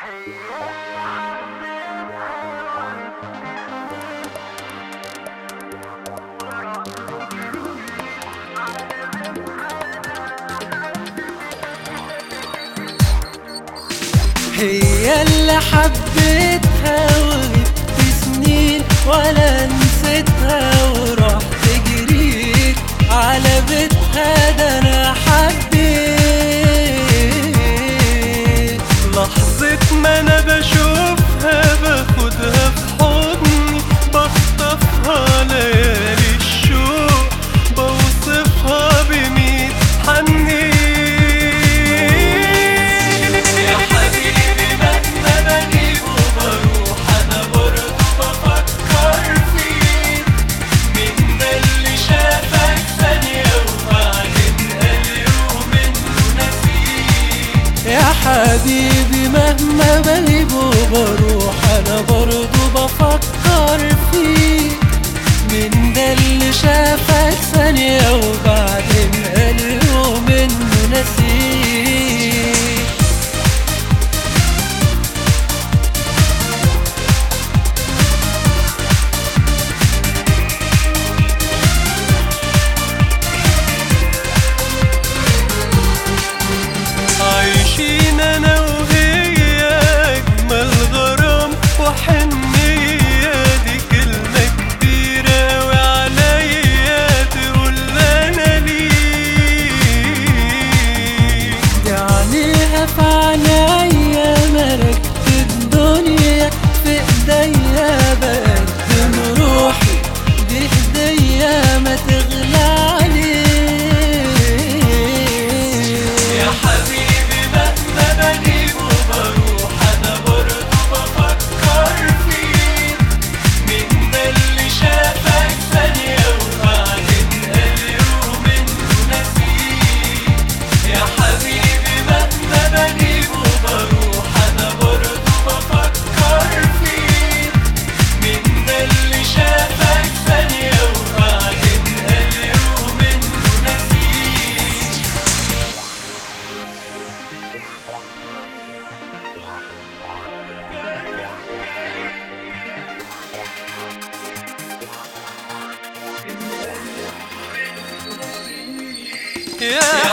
هي اللي حبيتها وغبت سنين ولا نسيتها ورحت جريت على بيتها ده انا حبيت لحظة ما انا بشوفها باخدها في حضني بخطفها ليالي الشوق بوصفها بميت حنين يا حبيبي مهما بجيب وبروح انا برضه بفكر فيك مين ده اللي شافك ثانية وبعدين قال يوم انه نسيك يا حبيبي مهما بغيب وبروح انا برضه بفكر فيك مين ده اللي شافك ثانية وبعدين قال يوم انه نسيك عايشين انا وهي اجمل غرام وحنية دي كلمة كبيرة وعليا تقول انا ليك دي عليها في عينيا ملكت الدنيا في ايديا بقدم روحي دي هدية ما تغلى عليك يا حبيبي مهما بجيب وبروح انا برضه بفكر فيك مين ده اللي شافك ثانية وبعدين قال يوم انه نسيك يا حبيبي مهما بجيب وبروح انا برضه بفكر فيك مين ده اللي شافك ثانية وبعدين قال يوم انه نسيك يا